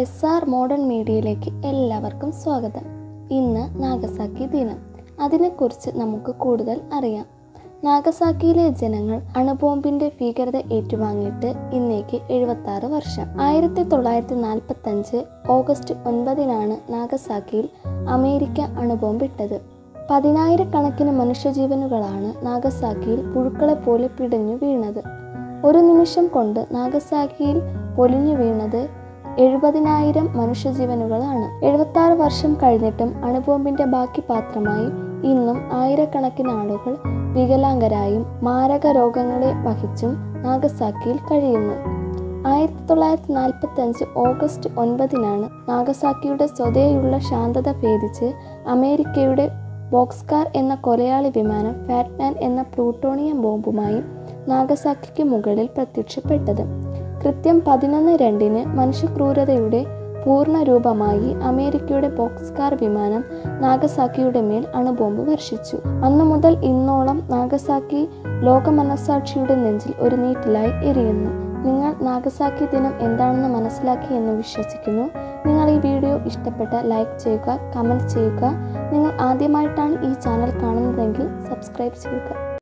S R modern മീഡിയയിലേക്ക് എല്ലാവർക്കും സ്വാഗതം ഇന്ന് നാഗസാക്കി ദിനം അതിനെക്കുറിച്ച് നമുക്ക് കൂടുതൽ അറിയാം നാഗസാക്കിയിലെ ജനങ്ങൾ അണുബോംബിന്റെ ഭീകരത ഏറ്റുവാങ്ങിയിട്ട് ഇന്നേക്ക് എഴുപത്തി ആറ് വർഷം ആയിരത്തി തൊള്ളായിരത്തി നാൽപ്പത്തി അഞ്ച് ഓഗസ്റ്റ് ഒൻപതിനാണ് നാഗസാക്കിയിൽ അമേരിക്ക അണുബോംബ് ഇട്ടത് പതിനായിരക്കണക്കിന് മനുഷ്യജീവനുകളാണ് നാഗസാക്കിയിൽ പുഴുക്കളെ പോലെ പിടഞ്ഞു വീണത് ഒരു നിമിഷം കൊണ്ട് നാഗസാക്കിയിൽ പൊലിഞ്ഞു വീണത് എഴുപതിനായിരം മനുഷ്യജീവനുകളാണ് എഴുപത്തി ആറ് വർഷം കഴിഞ്ഞിട്ടും അണുബോംബിന്റെ ബാക്കി പാത്രമായി ഇന്നും ആയിരക്കണക്കിന് ആളുകൾ വികലാംഗരായും മാരക രോഗങ്ങളെ വഹിച്ചും നാഗസാക്കിയിൽ കഴിയുന്നു ആയിരത്തി തൊള്ളായിരത്തി നാൽപ്പത്തി അഞ്ച് ഓഗസ്റ്റ് ഒൻപതിനാണ് നാഗസാക്കിയുടെ സ്വതേയുള്ള ശാന്തത ഭേദിച്ച് അമേരിക്കയുടെ ബോക്സ്കാർ എന്ന കൊലയാളി വിമാനം ഫാറ്റ്മാൻ എന്ന പ്ലൂട്ടോണിയം ബോംബുമായി നാഗസാക്കിക്ക് മുകളിൽ പ്രത്യക്ഷപ്പെട്ടത് കൃത്യം പതിനൊന്ന് രണ്ടിന് മനുഷ്യക്രൂരതയുടെ പൂർണ്ണ രൂപമായി അമേരിക്കയുടെ ബോക്സ്കാർ വിമാനം നാഗസാക്കിയുടെ മേൽ അണുബോംബ് വർഷിച്ചു അന്നു മുതൽ ഇന്നോളം നാഗസാക്കി ലോകമനസാക്ഷിയുടെ നെഞ്ചിൽ ഒരു നീറ്റിലായി എരിയുന്നു നിങ്ങൾ നാഗസാക്കി ദിനം എന്താണെന്ന് മനസ്സിലാക്കി എന്ന് വിശ്വസിക്കുന്നു നിങ്ങൾ ഈ വീഡിയോ ഇഷ്ടപ്പെട്ട ലൈക്ക് ചെയ്യുക കമൻറ്റ് ചെയ്യുക നിങ്ങൾ ആദ്യമായിട്ടാണ് ഈ ചാനൽ കാണുന്നതെങ്കിൽ സബ്സ്ക്രൈബ് ചെയ്യുക